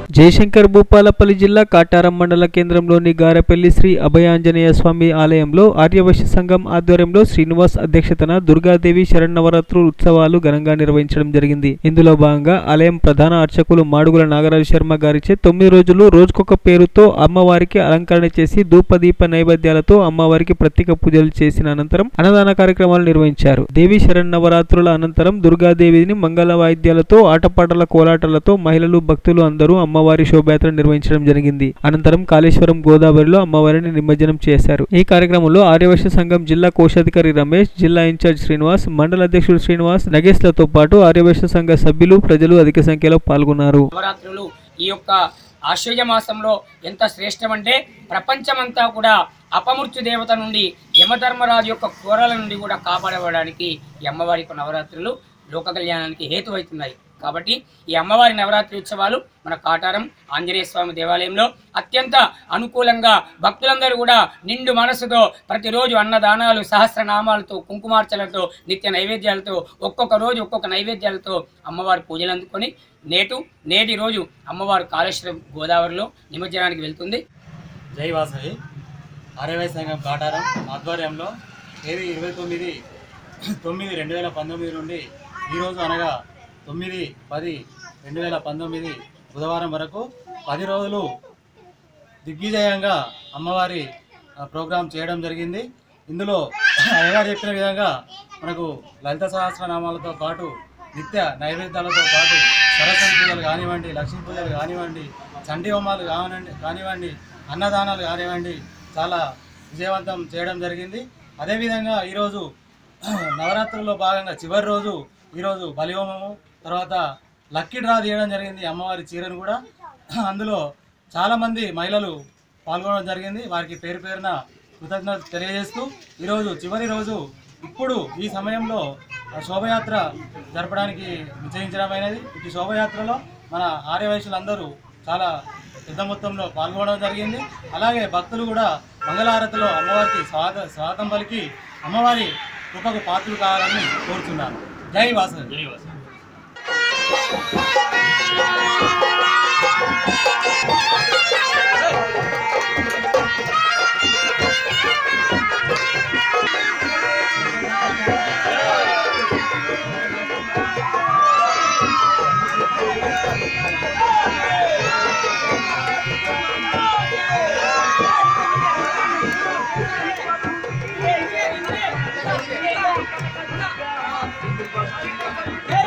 జయశంకర్ భూపాలపల్లి జిల్లా కాటారం మండల కేంద్రంలోని గారెపల్లి శ్రీ అభయాంజనేయ స్వామి ఆలయంలో ఆర్యవైశ్య సంఘం ఆధ్వర్యంలో శ్రీనివాస్ అధ్యక్షతన దుర్గాదేవి శరన్నవరాత్రులు ఉత్సవాలు ఘనంగా నిర్వహించడం జరిగింది ఇందులో భాగంగా ఆలయం ప్రధాన అర్చకులు మాడుగుల నాగరాజు శర్మ గారిచే తొమ్మిది రోజులు రోజుకొక పేరుతో అమ్మవారికి అలంకరణ చేసి ధూపదీప నైవేద్యాలతో అమ్మవారికి ప్రత్యేక పూజలు చేసిన అనంతరం అన్నదాన కార్యక్రమాలు నిర్వహించారు దేవి శరన్నవరాత్రుల అనంతరం దుర్గాదేవిని మంగళ వాయిద్యాలతో ఆటపాటల కోలాటాలతో మహిళలు భక్తులు అందరూ అమ్మవారి శోభయాత్ర నిర్వహించడం జరిగింది అనంతరం కాళేశ్వరం గోదావరిలో అమ్మవారిని నిమజ్జనం చేశారు ఈ కార్యక్రమంలో ఆర్యవైశ్య సంఘం జిల్లా కోశాధికారి రమేష్ జిల్లా ఇన్ఛార్జ్ శ్రీనివాస్ మండల అధ్యక్షుడు శ్రీనివాస్ నగేష్లతో పాటు ఆర్యవైశ్య సంఘ సభ్యులు ప్రజలు అధిక సంఖ్యలో పాల్గొన్నారు నవరాత్రులు ఈ యొక్క ఆశ్వర్య మాసంలో ఎంత శ్రేష్టమంటే ప్రపంచమంతా కూడా అపమృత్యు దేవత నుండి యమధర్మరాజు యొక్క కోరల నుండి కూడా కాపాడబడడానికి ఈ అమ్మవారి యొక్క నవరాత్రులు లోక కళ్యాణానికి హేతువవుతున్నాయి కాబట్టి ఈ అమ్మవారి నవరాత్రి ఉత్సవాలు మన కాటారం ఆంజనేయ స్వామి దేవాలయంలో అత్యంత అనుకూలంగా భక్తులందరూ కూడా నిండు మనసుతో ప్రతిరోజు అన్నదానాలు సహస్రనామాలతో కుంకుమార్చలతో నిత్య నైవేద్యాలతో ఒక్కొక్క రోజు ఒక్కొక్క నైవేద్యాలతో అమ్మవారి పూజలు అందుకొని నేటు నేటి రోజు అమ్మవారు కాళేశ్వరం గోదావరిలో నిమజ్జనానికి వెళ్తుంది జై వాసవి ఆర్యవై సంఘం కాటారం ఆధ్వర్యంలో తేదీ ఇరవై తొమ్మిది తొమ్మిది రెండు వేల పంతొమ్మిది నుండి ఈరోజు అనగా తొమ్మిది పది రెండు వేల పంతొమ్మిది బుధవారం వరకు పది రోజులు దిగ్విజయంగా అమ్మవారి ఆ, ప్రోగ్రాం చేయడం జరిగింది ఇందులో అయ్యగారు చెప్పిన విధంగా మనకు లలిత సహస్రనామాలతో పాటు నిత్య నైవేద్యాలతో పాటు సరస్వతి పూజలు కానివ్వండి లక్ష్మీ పూజలు కానివ్వండి చండీ హోమాలు కానివ్వండి కానివ్వండి అన్నదానాలు కానివ్వండి చాలా విజయవంతం చేయడం జరిగింది అదేవిధంగా ఈరోజు నవరాత్రుల్లో భాగంగా చివరి రోజు ఈరోజు బలిహోమము తర్వాత లక్కీ డ్రా తీయడం జరిగింది అమ్మవారి చీరను కూడా అందులో చాలామంది మహిళలు పాల్గొనడం జరిగింది వారికి పేరు పేరున కృతజ్ఞత తెలియజేస్తూ ఈరోజు చివరి రోజు ఇప్పుడు ఈ సమయంలో ఆ శోభయాత్ర జరపడానికి నిశ్చయించడమైనది ఇటు శోభయాత్రలో మన ఆర్యవైశ్యులందరూ చాలా పెద్ద మొత్తంలో పాల్గొనడం జరిగింది అలాగే భక్తులు కూడా మంగళహారతిలో అమ్మవారికి స్వాగత స్వాగతం పలికి అమ్మవారి కృపకు పాత్రలు కావాలని కోరుతున్నాను జై వాసవి జై వాసవి జై